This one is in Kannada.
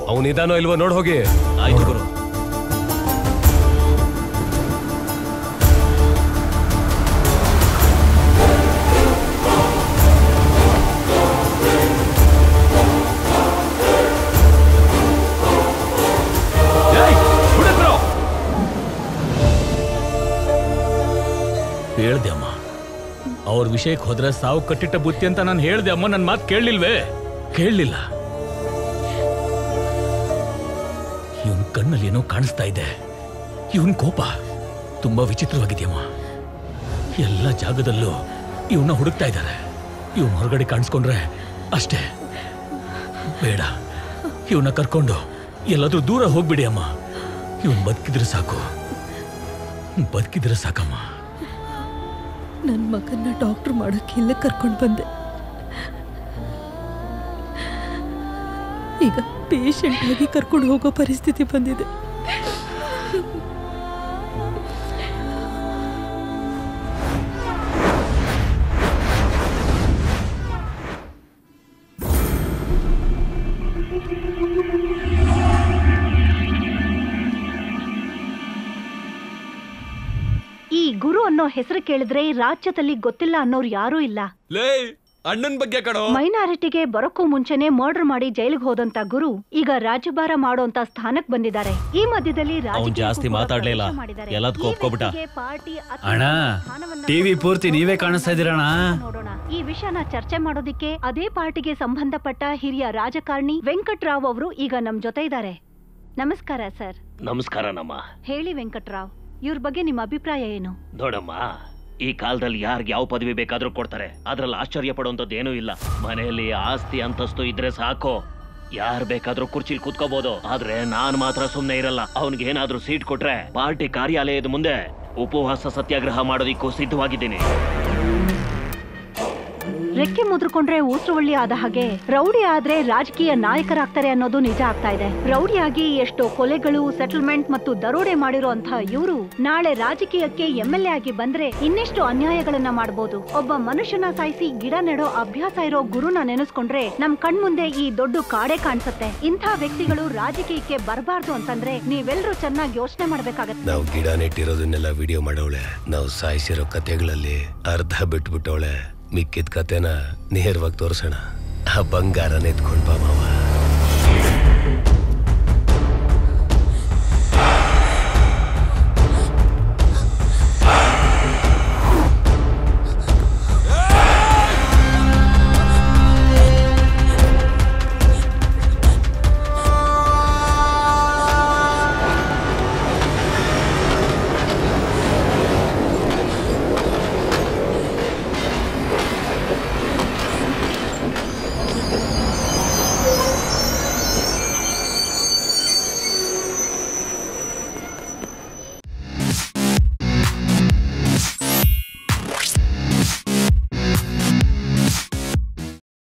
ಅವನಿದಾನೋ ಇಲ್ವೋ ನೋಡ್ ಹೋಗಿ ಆಯ್ತು ಗುರು ಹೇಳ್ದೆ ಅಮ್ಮ ಅವ್ರ ವಿಷಯಕ್ಕೆ ಹೋದ್ರೆ ಸಾವು ಕಟ್ಟಿಟ್ಟ ಬುತ್ತಿ ಅಂತ ನಾನು ಹೇಳ್ದೆ ಅಮ್ಮ ನನ್ನ ಮಾತು ಕೇಳಲಿಲ್ವೇ ಕೇಳಲಿಲ್ಲ ಇವನ್ ಕಣ್ಣಲ್ಲಿ ಏನೋ ಕಾಣಿಸ್ತಾ ಇದೆ ಇವನ್ ಕೋಪ ತುಂಬಾ ವಿಚಿತ್ರವಾಗಿದೆಯಮ್ಮ ಎಲ್ಲ ಜಾಗದಲ್ಲೂ ಇವನ್ನ ಹುಡುಕ್ತಾ ಇದ್ದಾರೆ ಇವನ್ ಹೊರಗಡೆ ಕಾಣಿಸ್ಕೊಂಡ್ರೆ ಅಷ್ಟೇ ಬೇಡ ಇವನ್ನ ಕರ್ಕೊಂಡು ಎಲ್ಲಾದ್ರೂ ದೂರ ಹೋಗ್ಬಿಡಿ ಅಮ್ಮ ಇವನ್ ಬದುಕಿದ್ರೆ ಸಾಕು ಬದುಕಿದ್ರೆ ಸಾಕಮ್ಮ ನನ್ನ ಮಗನ್ನ ಡಾಕ್ಟರ್ ಮಾಡೋಕ್ಕೆ ಇಲ್ಲೇ ಕರ್ಕೊಂಡು ಬಂದೆ ಈಗ ಪೇಷಂಟ್ ಆಗಿ ಕರ್ಕೊಂಡು ಹೋಗೋ ಪರಿಸ್ಥಿತಿ ಬಂದಿದೆ ಈ ಗುರು ಅನ್ನೋ ಹೆಸರು ಕೇಳಿದ್ರೆ ಈ ರಾಜ್ಯದಲ್ಲಿ ಗೊತ್ತಿಲ್ಲ ಅನ್ನೋರು ಯಾರೂ ಇಲ್ಲ ಲೇ ಅಣ್ಣನ್ ಬಗ್ಗೆ ಕಣೋ ಮೈನಾರಿಟಿಗೆ ಬರೋಕ್ಕೂ ಮುಂಚೆನೆ ಮರ್ಡರ್ ಮಾಡಿ ಜೈಲಿಗೆ ಹೋದಂತ ಗುರು ಈಗ ರಾಜಭಾರ ಮಾಡೋಂತ ಸ್ಥಾನಕ್ ಬಂದಿದ್ದಾರೆ ಈ ಮಧ್ಯದಲ್ಲಿ ಅವ್ನ್ ರಾಜಕೀಯಕ್ಕೂ ಜಾಸ್ತಿ ಕೂಡ ಮಾತಾಡ್ಲಿಲ್ಲ. ಪ್ರವೇಶ ಮಾಡಿದ್ದಾರೆ. ಎಲ್ಲದಕ್ಕೂ ಈ ಒಪ್ಕೊಬಿಟ್ಟ. ವ್ಯಕ್ತಿಗೆ ಪಾರ್ಟಿ ಅತ್ಯಂತ ಅಣ್ಣ ಸ್ಥಾನವನ್ನ ಟಿವಿ ಕೊಟ್ಟು ಪೂರ್ತಿ ನೀವೇ ಕಾಣಿಸ್ತಾ ಇದೀರಣ್ಣ ನೋಡೋಣ ಈ ವಿಷಯನ ಚರ್ಚೆ ಮಾಡೋದಿಕ್ಕೆ ಅದೇ ಪಾರ್ಟಿಗೆ ಸಂಬಂಧಪಟ್ಟ ಹಿರಿಯ ರಾಜಕಾರಣಿ ವೆಂಕಟ್ರಾವ್ ಅವರು ಈಗ ನಮ್ ಜೊತೆ ಇದ್ದಾರೆ ನಮಸ್ಕಾರ ಸರ್ ನಮಸ್ಕಾರ ನಮ್ಮ ಹೇಳಿ ವೆಂಕಟ್ರಾವ್ ಇವ್ರ ಬಗ್ಗೆ ನಿಮ್ಮ ಅಭಿಪ್ರಾಯ ಏನು ನೋಡಮ್ಮ ಈ ಕಾಲದಲ್ಲಿ ಯಾರಿಗೆ ಯಾವ ಪದವಿ ಬೇಕಾದ್ರೂ ಕೊಡ್ತಾರೆ ಅದ್ರಲ್ಲಿ ಆಶ್ಚರ್ಯ ಪಡುವಂತದ್ದು ಏನೂ ಇಲ್ಲ ಮನೆಯಲ್ಲಿ ಆಸ್ತಿ ಅಂತಸ್ತು ಇದ್ರೆ ಸಾಕು ಯಾರ್ ಬೇಕಾದ್ರೂ ಕುರ್ಚಿಲ್ ಕೂತ್ಕೋಬಹುದು ಆದ್ರೆ ನಾನ್ ಮಾತ್ರ ಸುಮ್ನೆ ಇರಲ್ಲ ಅವನ್ಗೆ ಏನಾದ್ರೂ ಸೀಟ್ ಕೊಟ್ರೆ ಪಾರ್ಟಿ ಕಾರ್ಯಾಲಯದ ಮುಂದೆ ಉಪವಾಸ ಸತ್ಯಾಗ್ರಹ ಮಾಡೋದಿಕ್ಕೂ ಸಿದ್ಧವಾಗಿದ್ದೀನಿ ರೆಕ್ಕೆ ಮುದ್ರಕೊಂಡ್ರೆ ಊಸುವಳ್ಳಿ ಆದ ಹಾಗೆ ರೌಡಿ ಆದ್ರೆ ರಾಜಕೀಯ ನಾಯಕರಾಗ್ತಾರೆ ಅನ್ನೋದು ನಿಜ ಆಗ್ತಾ ಇದೆ ರೌಡಿಯಾಗಿ ಎಷ್ಟೋ ಕೊಲೆಗಳು ಸೆಟಲ್ಮೆಂಟ್ ಮತ್ತು ದರೋಡೆ ಮಾಡಿರೋ ಅಂತ ಇವರು ನಾಳೆ ರಾಜಕೀಯಕ್ಕೆ ಎಂ ಎಲ್ ಎ ಆಗಿ ಬಂದ್ರೆ ಇನ್ನೆಷ್ಟು ಅನ್ಯಾಯಗಳನ್ನ ಮಾಡಬಹುದು ಒಬ್ಬ ಮನುಷ್ಯನ ಸಾಯಿಸಿ ಗಿಡ ನೆಡೋ ಅಭ್ಯಾಸ ಇರೋ ಗುರುನ ನೆನೆಸ್ಕೊಂಡ್ರೆ ನಮ್ ಕಣ್ಮುಂದೆ ಈ ದೊಡ್ಡ ಕಾಡೆ ಕಾಣಿಸುತ್ತೆ ಇಂಥ ವ್ಯಕ್ತಿಗಳು ರಾಜಕೀಯಕ್ಕೆ ಬರಬಾರ್ದು ಅಂತಂದ್ರೆ ನೀವೆಲ್ಲರೂ ಚೆನ್ನಾಗಿ ಯೋಚನೆ ಮಾಡ್ಬೇಕಾಗತ್ತೆ ನಾವು ಗಿಡ ನೆಟ್ಟಿರೋದನ್ನೆಲ್ಲ ವಿಡಿಯೋ ಮಾಡವಳೆ ನಾವು ಸಾಯಿಸಿರೋ ಕತೆಗಳಲ್ಲಿ ಅರ್ಧ ಬಿಟ್ಬಿಟ್ಟವಳೆ ಮಿಕ್ಕಿದ ಕತೆನ ನೇರವಾಗಿ ತೋರ್ಸೋಣ ಆ ಬಂಗಾರನ ಎತ್ಕೊಂಡ್ ಬಾ ಮಾವ